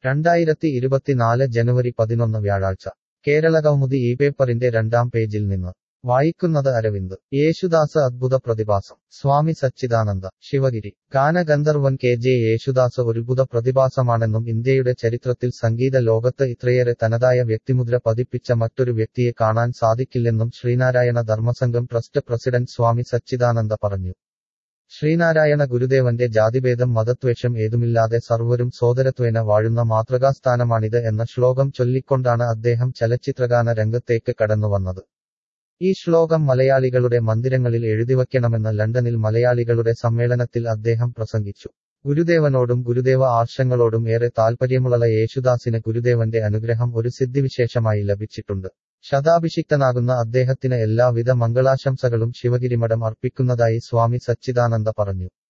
രണ്ടായിരത്തി ഇരുപത്തിനാല് ജനുവരി പതിനൊന്ന് വ്യാഴാഴ്ച കേരളകൗമുദി ഈ പേപ്പറിന്റെ രണ്ടാം പേജിൽ നിന്ന് വായിക്കുന്നത് അരവിന്ദ് യേശുദാസ് അദ്ഭുത പ്രതിഭാസം സ്വാമി സച്ചിദാനന്ദ ശിവഗിരി ഗാനഗന്ധർവൻ കെ ജെ യേശുദാസ് ഒരുത്ഭുത പ്രതിഭാസമാണെന്നും ഇന്ത്യയുടെ ചരിത്രത്തിൽ സംഗീത ലോകത്ത് ഇത്രയേറെ തനതായ വ്യക്തിമുദ്ര പതിപ്പിച്ച മറ്റൊരു വ്യക്തിയെ കാണാൻ സാധിക്കില്ലെന്നും ശ്രീനാരായണ ധർമ്മസംഘം ട്രസ്റ്റ് പ്രസിഡന്റ് സ്വാമി സച്ചിദാനന്ദ പറഞ്ഞു ശ്രീനാരായണ ഗുരുദേവന്റെ ജാതിഭേദം മതത്വേഷം ഏതുമില്ലാതെ സർവരും സോദരത്വേന വാഴുന്ന മാതൃകാസ്ഥാനമാണിത് എന്ന ശ്ലോകം ചൊല്ലിക്കൊണ്ടാണ് അദ്ദേഹം ചലച്ചിത്രഗാന രംഗത്തേക്ക് കടന്നുവന്നത് ഈ ശ്ലോകം മലയാളികളുടെ മന്ദിരങ്ങളിൽ എഴുതിവയ്ക്കണമെന്ന് ലണ്ടനിൽ മലയാളികളുടെ സമ്മേളനത്തിൽ അദ്ദേഹം പ്രസംഗിച്ചു ഗുരുദേവനോടും ഗുരുദേവ ആർഷങ്ങളോടും ഏറെ താൽപര്യമുള്ള യേശുദാസിന് ഗുരുദേവന്റെ അനുഗ്രഹം ഒരു സിദ്ധിവിശേഷമായി ലഭിച്ചിട്ടുണ്ട് ശതാഭിഷിക്തനാകുന്ന അദ്ദേഹത്തിന് എല്ലാവിധ മംഗളാശംസകളും ശിവഗിരിമഠം അർപ്പിക്കുന്നതായി സ്വാമി സച്ചിദാനന്ദ പറഞ്ഞു